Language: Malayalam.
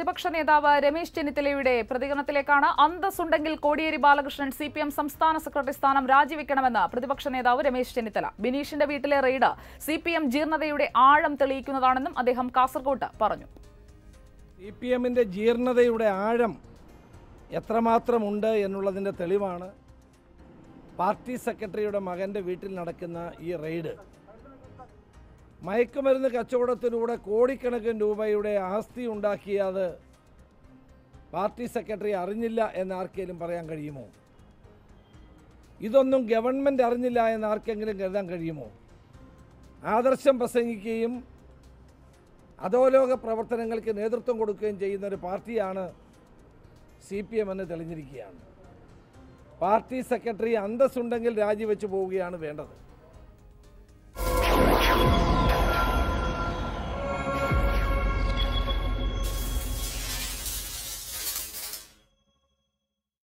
പ്രതിപക്ഷ നേതാവ് രമേശ് ചെന്നിത്തലയുടെ പ്രതികരണത്തിലേക്കാണ് അന്തസ്സുണ്ടെങ്കിൽ Kodiyeri Balakrishnan C P M സംസ്ഥാന സെക്രട്ടറി സ്ഥാനം രാജിവെക്കണമെന്ന് പ്രതിപക്ഷ നേതാവ് രമേശ് ചെന്നിത്തല ബിനീഷിന്റെ വീട്ടിലെ റെയ്ഡ് സി പി എം ജീർണതയുടെ ആഴം തെളിയിക്കുന്നതാണെന്നും അദ്ദേഹം കാസർകോട്ട് പറഞ്ഞു സി പി എമ്മിൻ്റെ ജീർണതയുടെ ആഴം എത്രമാത്രമുണ്ട് എന്നുള്ളതിൻ്റെ തെളിവാണ് പാർട്ടി സെക്രട്ടറിയുടെ മകൻ്റെ വീട്ടിൽ നടക്കുന്ന ഈ റെയ്ഡ് മയക്കുമരുന്ന് കച്ചവടത്തിലൂടെ കോടിക്കണക്കിന് രൂപയുടെ ആസ്തി ഉണ്ടാക്കിയത് പാർട്ടി സെക്രട്ടറി അറിഞ്ഞില്ല എന്ന് ആർക്കെങ്കിലും പറയാൻ കഴിയുമോ ഇതൊന്നും ഗവൺമെൻറ് അറിഞ്ഞില്ല എന്ന് ആർക്കെങ്കിലും കരുതാൻ കഴിയുമോ ആദർശം പ്രസംഗിക്കുകയും അധോലോക പ്രവർത്തനങ്ങൾക്ക് നേതൃത്വം കൊടുക്കുകയും ചെയ്യുന്ന ഒരു പാർട്ടിയാണ് സി പി എം എന്ന് തെളിഞ്ഞിരിക്കുകയാണ് പാർട്ടി സെക്രട്ടറി അന്തസ്സുണ്ടെങ്കിൽ രാജിവെച്ച് പോവുകയാണ് വേണ്ടത്